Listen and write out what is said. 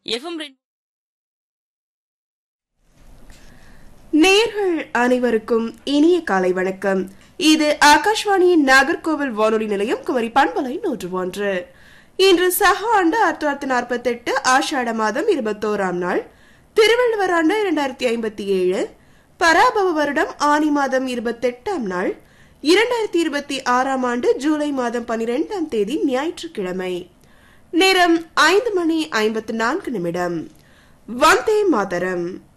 FM rain நேர்கள் அனைவருக்கும் இனிய காலை வணக்கம் இது ஆகாஷ்வாணியின் நாகர்கோவில் வானொலி நிலையம் குமரி பண்பலை நூற்று ஒன்று இன்று சக ஆண்டு ஆயிரத்தி தொள்ளாயிரத்தி நாற்பத்தி எட்டு ஆஷாட மாதம் இருபத்தோராம் நாள் திருவள்ளுவர் ஆண்டு இரண்டாயிரத்தி ஐம்பத்தி ஏழு பராபவ வருடம் ஆனி மாதம் இருபத்தெட்டாம் நாள் இரண்டாயிரத்தி இருபத்தி ஆறாம் ஆண்டு ஜூலை மாதம் பனிரெண்டாம் தேதி ஞாயிற்றுக்கிழமை நேரம் ஐந்து மணி ஐம்பத்து நான்கு நிமிடம் வந்தே மாதரம்